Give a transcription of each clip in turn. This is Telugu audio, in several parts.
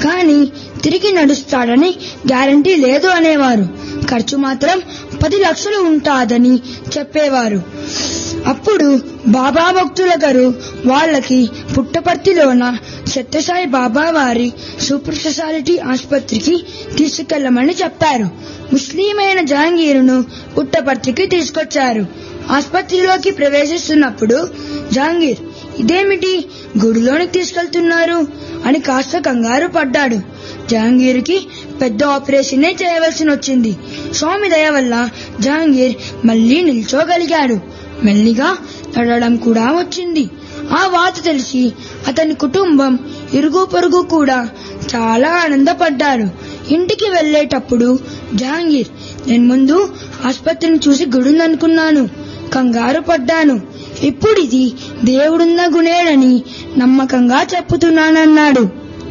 కానీ తిరిగి నడుస్తాడని గ్యారంటీ లేదు అనేవారు ఖర్చు మాత్రం పది లక్షలు ఉంటాదని చెప్పేవారు అప్పుడు బాబా భక్తుల గారు వాళ్ళకి పుట్టపర్తిలోన సత్యసాయి బాబా వారి సూపర్ స్పెషాలిటీ ఆసుపత్రికి తీసుకెళ్లమని చెప్పారు ముస్లిమైన జహాంగీరును పుట్టపర్తికి తీసుకొచ్చారు ఆసుపత్రిలోకి ప్రవేశిస్తున్నప్పుడు జహాంగీర్ ఇదేమిటి గుడిలోనికి తీసుకెళ్తున్నారు అని కాస్త కంగారు పడ్డాడు జహాంగీర్కి పెద్ద ఆపరేషనే చేయవలసి వచ్చింది స్వామి దయ వల్ల జహాంగీర్ మళ్లీ నిల్చోగలిగాడు మెల్లిగా నడవడం కూడా వచ్చింది ఆ వార్త తెలిసి అతని కుటుంబం ఇరుగు పొరుగు కూడా చాలా ఆనందపడ్డారు ఇంటికి వెళ్లేటప్పుడు జహాంగీర్ నేను ముందు ఆసుపత్రిని చూసి గుడుందనుకున్నాను కంగారు పడ్డాను ఇప్పుడు ఇది దేవుడున్న గుణేడని నమ్మకంగా చెప్పుతున్నానన్నాడు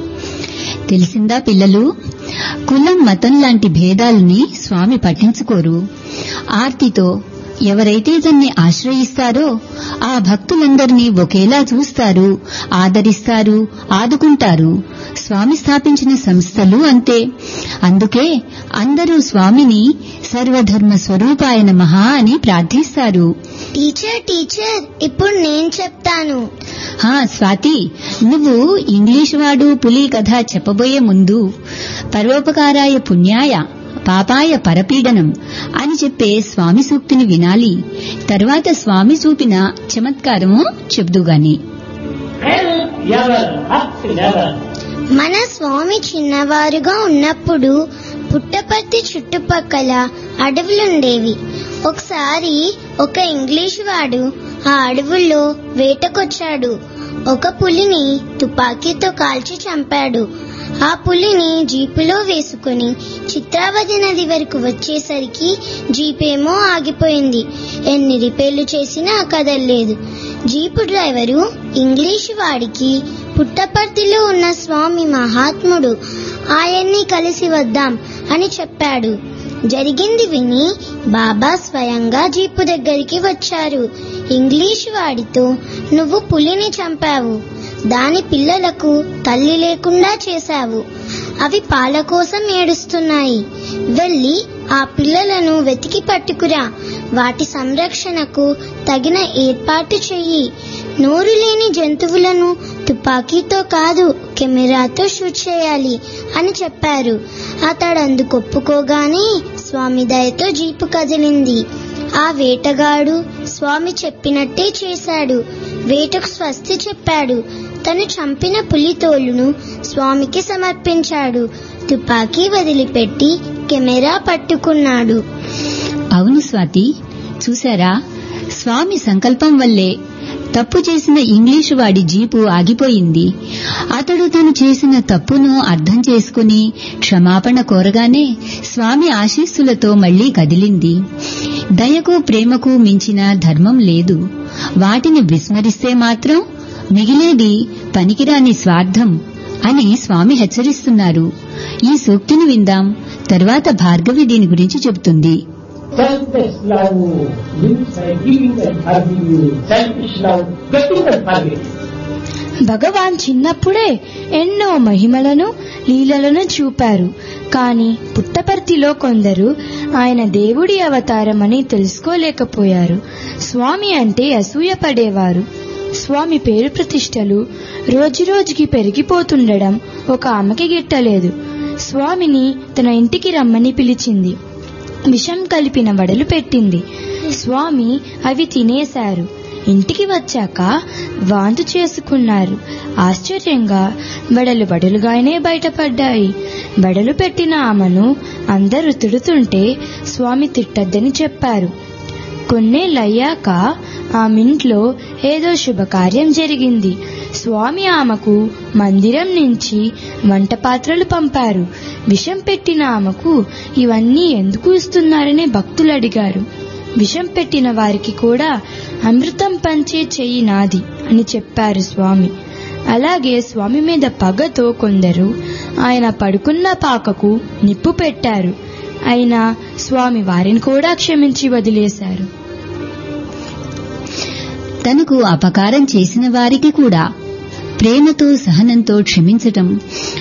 తెలిసిందా పిల్లలు కులం మతం లాంటి భేదాలని స్వామి పట్టించుకోరు ఆర్తితో ఎవరైతే దాన్ని ఆశ్రయిస్తారో ఆ భక్తులందరినీ ఒకేలా చూస్తారు ఆదరిస్తారు ఆదుకుంటారు స్వామి స్థాపించిన సంస్థలు అంతే అందుకే అందరూ స్వామిని సర్వధర్మ స్వరూపాయన మహా అని ప్రార్థిస్తారు టీచర్ టీచర్ ఇప్పుడు నేను చెప్తాను హా స్వాతి నువ్వు ఇంగ్లీష్ వాడు పులి కథ చెప్పబోయే ముందు పరోపకారాయ పుణ్యాయ పాపాయ పరపీడనం అని చెప్పే స్వామి సూక్తిని వినాలి తర్వాత స్వామి చూపిన చమత్కారము చెబుదుగాని Help ever, up never. మన స్వామి చిన్నవారుగా ఉన్నప్పుడు పుట్టపర్తి చుట్టుపక్కల అడవులుండేవి ఒకసారి ఒక ఇంగ్లీష్ వాడు ఆ అడవుల్లో వేటకొచ్చాడు ఒక పులిని తుపాకీతో కాల్చి చంపాడు ఆ పులిని జీపులో వేసుకుని చిత్రావతి నది వరకు వచ్చేసరికి జీపేమో ఆగిపోయింది ఎన్ని రిపేర్లు చేసినా కదల్లేదు జీపు డ్రైవరు ఇంగ్లీష్ వాడికి పుట్టపర్తిలో ఉన్న స్వామి మహాత్ముడు ఆయన్ని కలిసి వద్దాం అని చెప్పాడు జరిగింది విని బాబా స్వయంగా జీపు దగ్గరికి వచ్చారు ఇంగ్లీష్ వాడితో నువ్వు పులిని చంపావు దాని పిల్లలకు తల్లి లేకుండా చేశావు అవి పాల కోసం ఏడుస్తున్నాయి వెళ్ళి ఆ పిల్లలను వెతికి పట్టుకురా వాటి సంరక్షణకు తగిన ఏర్పాటు చెయ్యి నోరు లేని జంతువులను తుపాకీతో కాదు కెమెరాతో షూట్ చేయాలి అని చెప్పారు అతడందుకు ఒప్పుకోగానే స్వామి దయతో జీపు కదిలింది ఆ వేటగాడు స్వామి చెప్పినట్టే చేశాడు వేటకు స్వస్తి చెప్పాడు తను చంపిన పులి తోలును స్వామికి సమర్పించాడు తుపాకీ వదిలిపెట్టి కెమెరా పట్టుకున్నాడు అవును స్వాతి చూశారా స్వామి సంకల్పం వల్లే తప్పు చేసిన ఇంగ్లీషు వాడి జీపు ఆగిపోయింది అతడు తను చేసిన తప్పును అర్థం చేసుకుని క్షమాపణ కోరగానే స్వామి ఆశీస్సులతో మళ్లీ కదిలింది దయకు ప్రేమకు మించిన ధర్మం లేదు వాటిని విస్మరిస్తే మాత్రం మిగిలేది పనికిరాని స్వార్థం అని స్వామి హెచ్చరిస్తున్నారు ఈ సూక్తిని విందాం తర్వాత భార్గవి దీని గురించి చెబుతుంది Selfless love lives by giving and forgiving. Selfish love, getting and forgetting. భగవాన్ చిన్నప్పుడే ఎన్నో మహిమలను లీలలను చూపారు కాని పుట్టపర్తిలో కొందరు ఆయన దేవుడి అవతారమని తెలుసుకోలేకపోయారు స్వామి అంటే అసూయ పడేవారు స్వామి పేరు ప్రతిష్టలు రోజురోజుకి పెరిగిపోతుండడం ఒక ఆమెకి గిట్టలేదు స్వామిని తన ఇంటికి రమ్మని పిలిచింది విషం కలిపిన వడలు పెట్టింది స్వామి అవి తినేశారు ఇంటికి వచ్చాక వాంతు చేసుకున్నారు ఆశ్చర్యంగా వడలు వడలుగానే బయటపడ్డాయి వడలు పెట్టిన ఆమెను అందరూ తిడుతుంటే స్వామి తిట్టద్దని చెప్పారు కొన్నేళ్ళయ్యాక ఆమింట్లో ఏదో శుభకార్యం జరిగింది స్వామి ఆమెకు మందిరం నుంచి వంట పాత్రలు పంపారు విషం పెట్టిన ఆమెకు ఇవన్నీ ఎందుకు ఇస్తున్నారని భక్తులు అడిగారు విషం పెట్టిన వారికి కూడా అమృతం పంచే చెయ్యి నాది అని చెప్పారు స్వామి అలాగే స్వామి మీద పగతో కొందరు ఆయన పడుకున్న పాకకు నిప్పు పెట్టారు అయినా స్వామి వారిని కూడా క్షమించి వదిలేశారు తనకు అపకారం చేసిన వారికి కూడా ప్రేమతో సహనంతో క్షమించటం